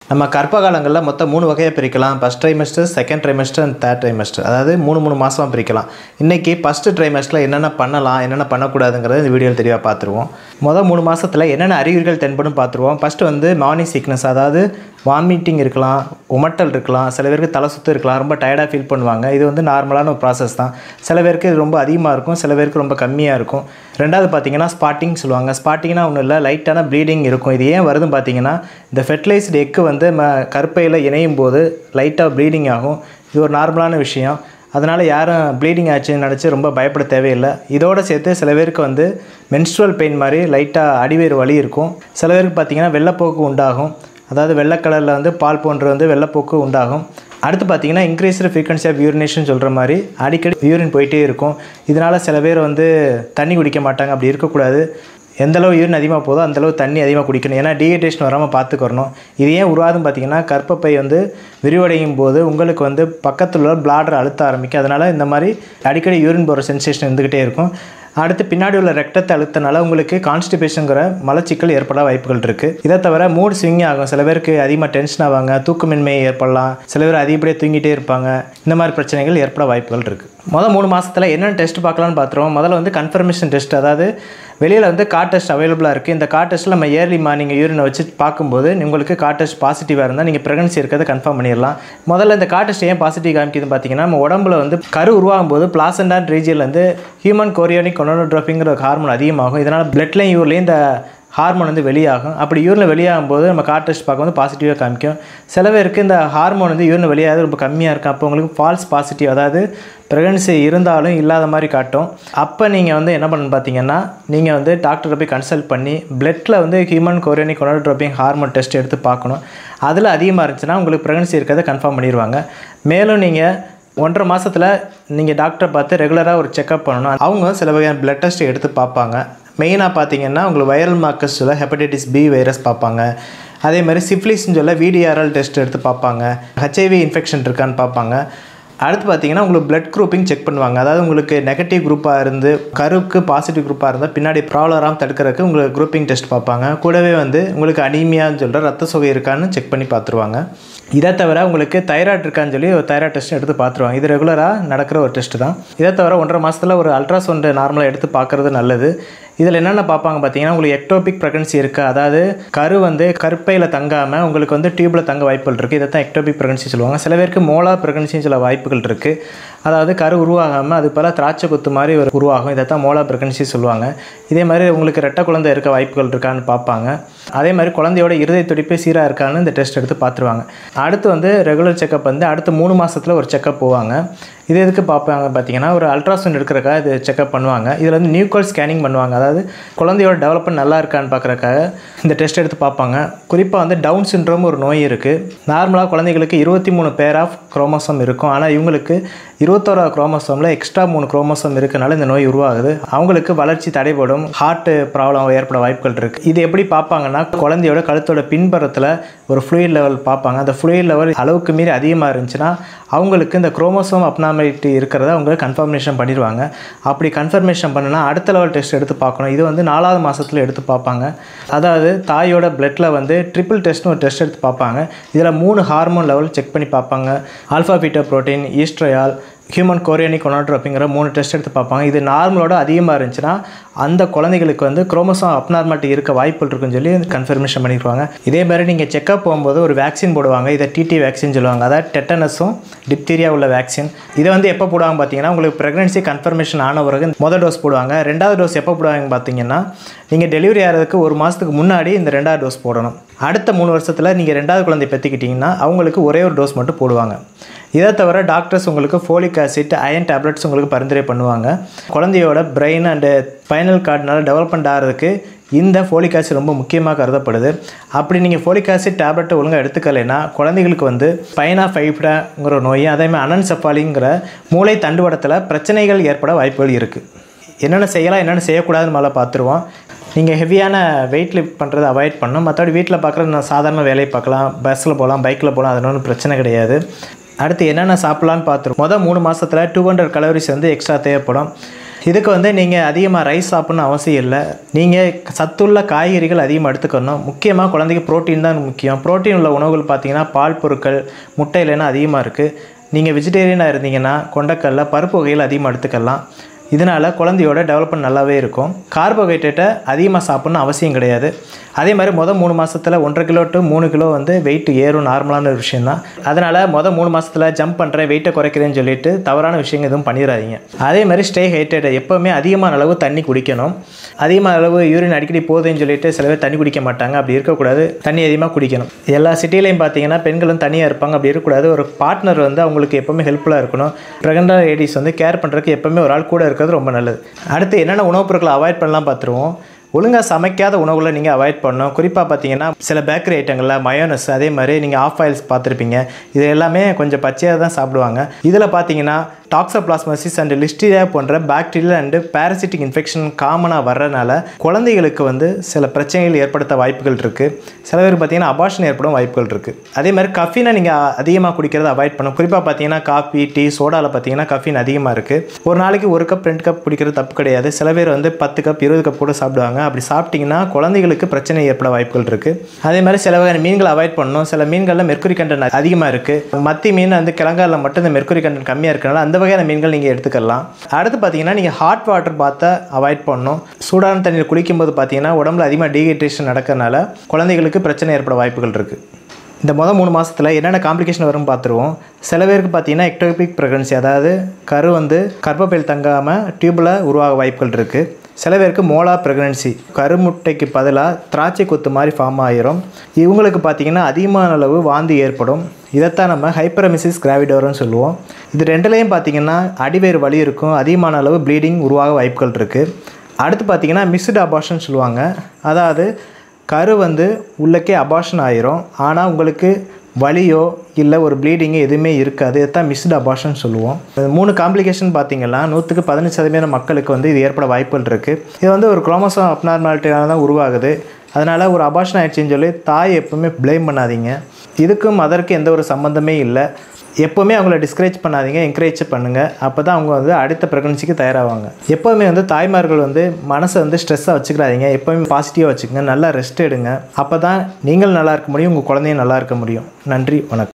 நம்ம கர்ப்ப காலங்களில் மொத்தம் மூணு வகையாக பிரிக்கலாம் first trimester second trimester and third trimester அதாவது மூணு மூணு மாதமாக பிரிக்கலாம் இன்றைக்கி ஃபஸ்ட்டு ட்ரைமெஸ்டரில் என்னென்ன பண்ணலாம் என்னென்ன பண்ணக்கூடாதுங்கிறத இந்த வீடியோவில் தெளிவாக பார்த்துருவோம் மொதல் மூணு மாதத்தில் என்னென்ன அறிகுறிகள் தென்படும் பார்த்துருவோம் ஃபஸ்ட்டு வந்து மார்னிங் சிக்னஸ் அதாவது வாமிட்டிங் இருக்கலாம் உமட்டல் இருக்கலாம் சில பேருக்கு தலை சுத்து இருக்கலாம் ரொம்ப டயர்டாக ஃபீல் பண்ணுவாங்க இது வந்து நார்மலான ஒரு ப்ராசஸ் தான் சில பேருக்கு இது ரொம்ப அதிகமாக இருக்கும் சில பேருக்கு ரொம்ப கம்மியாக இருக்கும் ரெண்டாவது பார்த்தீங்கன்னா ஸ்பாட்டிங் சொல்லுவாங்க ஸ்பாட்டிங்னா ஒன்றும் இல்லை லைட்டான ப்ளீடிங் இருக்கும் இது ஏன் வருதுன்னு பார்த்தீங்கன்னா இந்த ஃபெர்டிலைஸ்டு எக்கு வந்து ம கருப்பையில் இணையும் போது லைட்டாக ப்ளீடிங் ஆகும் இது ஒரு நார்மலான விஷயம் அதனால் யாரும் ப்ளீடிங் ஆச்சுன்னு நினச்சி ரொம்ப பயப்பட தேவையில்லை இதோடு சேர்த்து சில பேருக்கு வந்து மென்ஸ்ட்ரல் பெயின் மாதிரி லைட்டாக அடிவேறு வலி இருக்கும் சில பேருக்கு பார்த்திங்கன்னா வெள்ளைப்போக்கு உண்டாகும் அதாவது வெள்ளை கலரில் வந்து பால் போன்று வந்து வெள்ளைப்போக்கு உண்டாகும் அடுத்து பார்த்தீங்கன்னா இன்க்ரீஸ்டு ஃப்ரீக்வன்சி ஆஃப் யூரினேஷன் சொல்கிற மாதிரி அடிக்கடி யூரின் போயிட்டே இருக்கும் இதனால் சில பேர் வந்து தண்ணி குடிக்க மாட்டாங்க அப்படி இருக்கக்கூடாது எந்தளவு யூரின் அதிகமாக போதோ அந்தளவு தண்ணி அதிகமாக குடிக்கணும் ஏன்னா டீஹைட்ரேஷன் வராமல் பார்த்துக்கிறணும் இது ஏன் உருவாதுன்னு பார்த்தீங்கன்னா கர்ப்பப்பை வந்து விரிவடையும் போது உங்களுக்கு வந்து பக்கத்தில் உள்ள பிளாடர் அழுத்த ஆரம்பிக்கும் அதனால் இந்த மாதிரி அடிக்கடி யூரின் போகிற சென்சேஷன் இருந்துக்கிட்டே இருக்கும் அடுத்து பின்னாடி உள்ள ரெக்டத்தை அழுத்தனால உங்களுக்கு கான்ஸ்டிபேஷனுங்கிற மலச்சிக்கல் ஏற்பட வாய்ப்புகள் இருக்குது இதை தவிர மூட் ஸ்விங் ஆகும் சில பேருக்கு அதிகமாக டென்ஷன் ஆவாங்க தூக்கமின்மை ஏற்படலாம் சில பேர் அதிகப்படியே தூங்கிட்டே இருப்பாங்க இந்த மாதிரி பிரச்சனைகள் ஏற்பட வாய்ப்புகள் இருக்குது மொதல் மூணு மாதத்தில் என்னென்ன டெஸ்ட் பார்க்கலான்னு பார்த்துருவோம் முதல்ல வந்து கன்ஃபர்மேஷன் டெஸ்ட் அதாவது வெளியில் வந்து கார் டெஸ்ட் அவைலபிளாக இருக்குது இந்த கார் டெஸ்ட்டில் நம்ம இயர்லி மார்னிங் யூரினை வச்சு பார்க்கும்போது உங்களுக்கு கார் டெஸ்ட் பாசிட்டிவாக இருந்தால் நீங்கள் ப்ரெக்னன்சி இருக்கிறத கன்ஃபார்ம் பண்ணிடலாம் முதல்ல இந்த கார் டெஸ்ட் ஏன் பாசிட்டிவ் காமிக்குதுன்னு பார்த்தீங்கன்னா நம்ம உடம்புல வந்து கரு உருவாகும் போது பிளாசண்டான் ரீஜியன்லேருந்து ஹியூமன் கோரியோனிக் கொனோட்ரோஃபிங்கிற ஹார்மோன் அதிகமாகும் இதனால் பிளட்லையும் யூர்லேயும் இந்த ஹார்மோன் வந்து வெளியாகும் அப்படி யூரில் வெளியாகும் போது நம்ம கார் டெஸ்ட் பார்க்கும்போது பாசிட்டிவாக காமிக்கும் சில பேருக்கு இந்த ஹார்மோன் வந்து யூரின் வெளியாகிறது ரொம்ப கம்மியாக இருக்கும் அப்போ உங்களுக்கு ஃபால்ஸ் பாசிட்டிவ் அதாவது ப்ரெக்னன்சி இருந்தாலும் இல்லாத மாதிரி காட்டும் அப்போ நீங்கள் வந்து என்ன பண்ணணும் பார்த்தீங்கன்னா நீங்கள் வந்து டாக்டரை போய் கன்சல்ட் பண்ணி பிளட்டில் வந்து human chorionic gonadotropin hormone test எடுத்து பார்க்கணும் அதில் அதிகமாக இருந்துச்சுன்னா உங்களுக்கு ப்ரெக்னன்சி இருக்கிறத கன்ஃபார்ம் பண்ணிடுவாங்க மேலும் நீங்கள் ஒன்றரை மாதத்தில் நீங்கள் டாக்டரை பார்த்து ரெகுலராக ஒரு செக்அப் பண்ணணும் அவங்க சில வகையான பிளட் டெஸ்ட் எடுத்து பார்ப்பாங்க மெயினாக பார்த்தீங்கன்னா உங்களுக்கு வைரல் மார்க்கர்ஸ் சொல்ல ஹெப்படைட்டிஸ் பி வைரஸ் பார்ப்பாங்க அதே மாதிரி சிஃப்லிஸ்ன்னு சொல்ல விடிஆர்எல் டெஸ்ட் எடுத்து பார்ப்பாங்க ஹெச்ஐவி இன்ஃபெக்ஷன் இருக்கான்னு பார்ப்பாங்க அடுத்து பார்த்தீங்கன்னா உங்களுக்கு பிளட் குரூப்பிங் செக் பண்ணுவாங்க அதாவது உங்களுக்கு நெகட்டிவ் குரூப்பாக இருந்து கருவுக்கு பாசிட்டிவ் குரூப்பாக இருந்தால் பின்னாடி ப்ராப்ளம் வராமல் தடுக்கிறதுக்கு உங்களுக்கு குரூப்பிங் டெஸ்ட் பார்ப்பாங்க கூடவே வந்து உங்களுக்கு அனீமியான்னு சொல்கிற ரத்த சுகை இருக்கான்னு செக் பண்ணி பார்த்துருவாங்க இதை தவிர உங்களுக்கு தைராய்டு இருக்கான்னு சொல்லி ஒரு தைராய்டு டெஸ்ட் எடுத்து பார்த்துருவாங்க இது ரெகுலராக நடக்கிற ஒரு டெஸ்ட் தான் இதை தவிர ஒன்றரை மாதத்தில் ஒரு அல்ட்ராசவுண்டு நார்மலாக எடுத்து பார்க்குறது நல்லது இதில் என்னென்ன பார்ப்பாங்க பார்த்தீங்கன்னா உங்களுக்கு எக்டோபிக் ப்ரெக்னன்சி இருக்குது அதாவது கரு வந்து கருப்பையில் தங்காமல் உங்களுக்கு வந்து டியூப்பில் தங்க வாய்ப்புகள் இருக்குது இதை தான் எக்டோபிக் ப்ரெக்னன்சி சொல்லுவாங்க சில பேருக்கு மோலா ப்ரெக்னன்சின்னு சில வாய்ப்புகள் இருக்குது அதாவது கரு உருவாகாமல் அது பல திராட்சை குத்து மாதிரி ஒரு உருவாகும் இதை தான் மோலா ப்ரெக்னன்சி சொல்லுவாங்க இதே மாதிரி உங்களுக்கு ரெட்டை குழந்தை இருக்க வாய்ப்புகள் இருக்கான்னு பார்ப்பாங்க அதே மாதிரி குழந்தையோட இருதய துடிப்பு சீராக இருக்கான்னு இந்த டெஸ்ட் எடுத்து பார்த்துருவாங்க அடுத்து வந்து ரெகுலர் செக்கப் வந்து அடுத்த மூணு மாதத்தில் ஒரு செக்கப் போவாங்க இது எதுக்கு பார்ப்பாங்க பார்த்தீங்கன்னா ஒரு அல்ட்ராசவுண்ட் எடுக்கிறக்காக இது செக்அப் பண்ணுவாங்க இதில் வந்து நியூகால் ஸ்கேனிங் பண்ணுவாங்க அதாவது குழந்தையோட டெவலப்மெண்ட் நல்லா இருக்கான்னு பார்க்குறக்காக இந்த டெஸ்ட் எடுத்து பார்ப்பாங்க குறிப்பாக வந்து டவுன் சின்ட்ரோம் ஒரு நோய் இருக்குது நார்மலாக குழந்தைகளுக்கு இருபத்தி மூணு பேர் ஆஃப் குரோமோசோம் இருக்கும் ஆனால் இவங்களுக்கு இருபத்தோரா குரோமோசோமில் எக்ஸ்ட்ரா மூணு குரோமோசோம் இருக்கனால இந்த நோய் உருவாகுது அவங்களுக்கு வளர்ச்சி தடைபடும் ஹார்ட் ப்ராப்ளம் ஏற்பட வாய்ப்புகள் இருக்குது இது எப்படி பார்ப்பாங்கன்னா குழந்தையோட கழுத்தோட பின்புறத்தில் ஒரு ஃப்ளூயிட் லெவல் பார்ப்பாங்க அந்த ஃப்ளூயிட் லெவல் அளவுக்கு மீறி அதிகமாக இருந்துச்சுன்னா அவங்களுக்கு இந்த குரோமோசோம் அப்னாமிலிட்டி இருக்கிறத அவங்க கன்ஃபர்மேஷன் பண்ணிடுவாங்க அப்படி கன்ஃபர்மேஷன் பண்ணுனா அடுத்த லெவல் டெஸ்ட் எடுத்து பார்க்கணும் இது வந்து நாலாவது மாதத்தில் எடுத்து பார்ப்பாங்க அதாவது தாயோட பிளட்டில் வந்து ட்ரிபிள் டெஸ்ட்னு ஒரு டெஸ்ட் எடுத்து பார்ப்பாங்க இதில் மூணு ஹார்மோன் லெவல் செக் பண்ணி பார்ப்பாங்க alpha beta protein estriol human chorionic கொனாட்ரோப்பிங்கிற மூணு டெஸ்ட் எடுத்து பார்ப்பாங்க இது நார்மலோட அதிகமாக இருந்துச்சுன்னா அந்த குழந்தைகளுக்கு வந்து குரோமோசோம் அப்நார்மாலிட்டி இருக்க வாய்ப்புகள் இருக்குன்னு சொல்லி கன்ஃபர்மேஷன் பண்ணிடுவாங்க இதே மாதிரி நீங்கள் செக்அப் போகும்போது ஒரு வேக்சின் போடுவாங்க இதை டிடி வேக்சின் சொல்லுவாங்க அதாவது டெட்டனஸும் டிப்தீரியா உள்ள வேக்சின் இதை வந்து எப்போ போடுவாங்க பார்த்தீங்கன்னா உங்களுக்கு ப்ரெக்னன்சி கன்ஃபர்மேஷன் ஆன பிறகு மொதல் டோஸ் போடுவாங்க ரெண்டாவது டோஸ் எப்போ போடுவாங்க பார்த்தீங்கன்னா நீங்கள் டெலிவரி ஆகிறதுக்கு ஒரு மாதத்துக்கு முன்னாடி இந்த ரெண்டாவது டோஸ் போடணும் அடுத்த மூணு வருஷத்தில் நீங்கள் ரெண்டாவது குழந்தை பெற்றுக்கிட்டிங்கன்னா அவங்களுக்கு ஒரே ஒரு டோஸ் மட்டும் போடுவாங்க இதை தவிர டாக்டர்ஸ் உங்களுக்கு ஃபோலிக் ஆசிட் அயன் டேப்லெட்ஸ் உங்களுக்கு பரிந்துரை பண்ணுவாங்க குழந்தையோட பிரெயின் அண்டு ஸ்பைனல் கார்டுனால டெவலப்மெண்ட் ஆகிறதுக்கு இந்த ஃபோலிக் ஆசிட் ரொம்ப முக்கியமாக கருதப்படுது அப்படி நீங்கள் ஃபோலிக் ஆசிட் டேப்லெட்டை ஒழுங்காக எடுத்துக்கலைன்னா குழந்தைகளுக்கு வந்து பைனா ஃபைப்டாங்கிற நோய் அதேமாதிரி அனன்செஃபாலிங்கிற மூளை தண்டுவடத்தில் பிரச்சனைகள் ஏற்பட வாய்ப்புகள் இருக்குது என்னென்ன செய்யலாம் என்னென்ன செய்யக்கூடாதுன்னு மேலே பார்த்துருவோம் நீங்கள் ஹெவியான வெயிட் லிஃப்ட் பண்ணுறதை அவாய்ட் பண்ணணும் மற்றபடி வீட்டில் பார்க்குறது நான் சாதாரண வேலையை பார்க்கலாம் பஸ்ஸில் போகலாம் பைக்கில் போகலாம் அது ஒன்றும் பிரச்சனை கிடையாது அடுத்து என்னென்ன சாப்பிட்லான்னு பார்த்துருவோம் மொதல் மூணு மாதத்தில் டூ ஹண்ட்ரட் கலோரிஸ் வந்து எக்ஸ்ட்ரா தேவைப்படும் இதுக்கு வந்து நீங்கள் அதிகமாக ரைஸ் சாப்பிட்ணும் அவசியம் இல்லை நீங்கள் சத்துள்ள காய்கறிகள் அதிகமாக எடுத்துக்கணும் முக்கியமாக குழந்தைக்கு புரோட்டீன் தான் முக்கியம் புரோட்டீன் உள்ள உணவுகள் பார்த்தீங்கன்னா பால் பொருட்கள் முட்டையிலனா அதிகமாக இருக்குது நீங்கள் வெஜிடேரியனாக இருந்தீங்கன்னா கொண்டக்கடலை பருப்பு வகைகள் அதிகமாக எடுத்துக்கலாம் இதனால் குழந்தையோட டெவலப்மெண்ட் நல்லாவே இருக்கும் கார்போஹைட்ரேட்டை அதிகமாக சாப்பிட்ணும் அவசியம் கிடையாது அதே மாதிரி மொதல் மூணு மாதத்தில் ஒன்றரை கிலோ டு மூணு கிலோ வந்து வெயிட் ஏறும் நார்மலான ஒரு விஷயம் தான் அதனால் மொதல் மூணு மாதத்தில் ஜம்ப் பண்ணுறேன் வெயிட்டை குறைக்கிறேன்னு சொல்லிட்டு தவறான விஷயங்கள் எதுவும் பண்ணிடாதீங்க அதே மாதிரி ஸ்டே ஹைட்ரேட்டட் எப்போவுமே அதிகமான அளவு தண்ணி குடிக்கணும் அதிகமான அளவு யூரின் அடிக்கடி போகுதுன்னு சொல்லிட்டு சில பேர் தண்ணி குடிக்க மாட்டாங்க அப்படி இருக்கக்கூடாது தண்ணி அதிகமாக குடிக்கணும் எல்லா சிட்டிலையும் பார்த்தீங்கன்னா பெண்களும் தனியாக இருப்பாங்க அப்படி இருக்கக்கூடாது ஒரு பார்ட்னர் வந்து அவங்களுக்கு எப்போவுமே ஹெல்ப்ஃபுல்லாக இருக்கணும் ப்ரெக்னென்ட் லேடிஸ் வந்து கேர் பண்ணுறதுக்கு எப்போவுமே ஒரு ஆள் கூட இருக்கிறது ரொம்ப நல்லது அடுத்து என்னென்ன உணவுப் பொருட்களை அவாய்ட் பண்ணலாம் பார்த்துருவோம் ஒழுங்காக சமைக்காத உணவுகளை நீங்கள் அவாய்ட் பண்ணணும் குறிப்பாக பார்த்தீங்கன்னா சில பேக்கரி ஐட்டங்களில் மயோனஸ் அதே மாதிரி நீங்கள் ஆஃப் ஆயில்ஸ் பார்த்துருப்பீங்க இது எல்லாமே கொஞ்சம் பச்சையாக தான் சாப்பிடுவாங்க இதில் பார்த்தீங்கன்னா டாக்ஸோபிளாஸ்மசிஸ் அண்ட் லிஸ்டீரியா போன்ற பாக்டீரியல் அண்டு பேரசிட்டிக் இன்ஃபெக்ஷன் காமனாக வர்றதுனால குழந்தைகளுக்கு வந்து சில பிரச்சனைகள் ஏற்படுத்த வாய்ப்புகள் இருக்குது சில பேர் பார்த்தீங்கன்னா அபாஷன் ஏற்படும் வாய்ப்புகள் இருக்குது அதே மாதிரி கஃபீனை நீங்கள் அதிகமாக குடிக்கிறத அவாய்ட் பண்ணணும் குறிப்பாக பார்த்தீங்கன்னா காஃபி டீ சோடாவில் பார்த்தீங்கன்னா கஃபீன் அதிகமாக இருக்குது ஒரு நாளைக்கு ஒரு கப் ரெண்டு கப் குடிக்கிறது தப்பு கிடையாது சில பேர் வந்து பத்து கப் இருபது கப் கூட சாப்பிடுவாங்க அப்படி சாப்பிட்டிங்கன்னா குழந்தைகளுக்கு பிரச்சனை ஏற்பட வாய்ப்புகள் இருக்குது அதே மாதிரி சில வகையான மீன்களை அவாய்ட் பண்ணணும் சில மீன்களில் மெர்க்குரி கண்டென்ட் அதிகமாக இருக்குது மத்தி மீன் வந்து கிழங்காலில் மட்டும் இந்த மெர்க்குரி கண்டென்ட் கம்மியாக இருக்கனால அந்த வகையான மீன்கள் நீங்கள் எடுத்துக்கலாம் அடுத்து பார்த்தீங்கன்னா நீங்கள் ஹாட் வாட்டர் பாத்தை அவாய்ட் பண்ணணும் சூடான தண்ணீர் குளிக்கும்போது பார்த்தீங்கன்னா உடம்புல அதிகமாக டீஹைட்ரேஷன் நடக்கிறனால குழந்தைகளுக்கு பிரச்சனை ஏற்பட வாய்ப்புகள் இருக்குது இந்த மொதல் மூணு மாதத்தில் என்னென்ன காம்ப்ளிகேஷன் வரும் பார்த்துருவோம் சில பேருக்கு பார்த்தீங்கன்னா எக்டோபிக் ப்ரெக்னன்சி அதாவது கரு வந்து கர்ப்பப்பையில் தங்காமல் டியூப்பில் உருவாக வாய்ப்புகள் இருக்குது சில பேருக்கு மோலா ப்ரெக்னன்சி கருமுட்டைக்கு பதிலாக திராட்சை கொத்து மாதிரி ஃபார்ம் ஆகிரும் இவங்களுக்கு பார்த்திங்கன்னா அதிகமான அளவு வாந்தி ஏற்படும் இதைத்தான் நம்ம ஹைப்பரமிசிஸ் கிராவிடோரன்னு சொல்லுவோம் இது ரெண்டுலேயும் பார்த்திங்கன்னா அடிவேறு வலி இருக்கும் அதிகமான அளவு ப்ளீடிங் உருவாக வாய்ப்புகள் இருக்குது அடுத்து பார்த்திங்கன்னா மிஸ்டு அபார்ஷன் சொல்லுவாங்க அதாவது கரு வந்து உள்ளக்கே அபார்ஷன் ஆயிரும் ஆனால் உங்களுக்கு வலியோ இல்லை ஒரு ப்ளீடிங்கு எதுவுமே இருக்காது இதுதான் மிஸ்டு அபார்ஷன் சொல்லுவோம் இந்த மூணு காம்ப்ளிகேஷன் பார்த்தீங்கன்னா நூற்றுக்கு பதினஞ்சு சதவீதம் மக்களுக்கு வந்து இது ஏற்பட வாய்ப்புகள் இருக்குது இது வந்து ஒரு குரோமோசோம் அப்நார்மாலிட்டியால தான் உருவாகுது அதனால் ஒரு அபார்ஷன் ஆயிடுச்சுன்னு சொல்லி தாய் எப்பவுமே ப்ளேம் பண்ணாதீங்க இதுக்கும் மதருக்கு எந்த ஒரு சம்மந்தமே இல்லை எப்போவுமே அவங்கள டிஸ்கரேஜ் பண்ணாதீங்க என்கரேஜ் பண்ணுங்கள் அப்போ தான் அவங்க வந்து அடுத்த ப்ரெக்னன்சிக்கு தயாராவாங்க எப்போவுமே வந்து தாய்மார்கள் வந்து மனசை வந்து ஸ்ட்ரெஸ்ஸாக வச்சுக்கிறாதீங்க எப்போவுமே பாசிட்டிவாக வச்சுக்கோங்க நல்லா ரெஸ்ட் எடுங்க அப்போ தான் நீங்கள் நல்லா இருக்க முடியும் உங்கள் குழந்தையும் நல்லா இருக்க முடியும் நன்றி வணக்கம்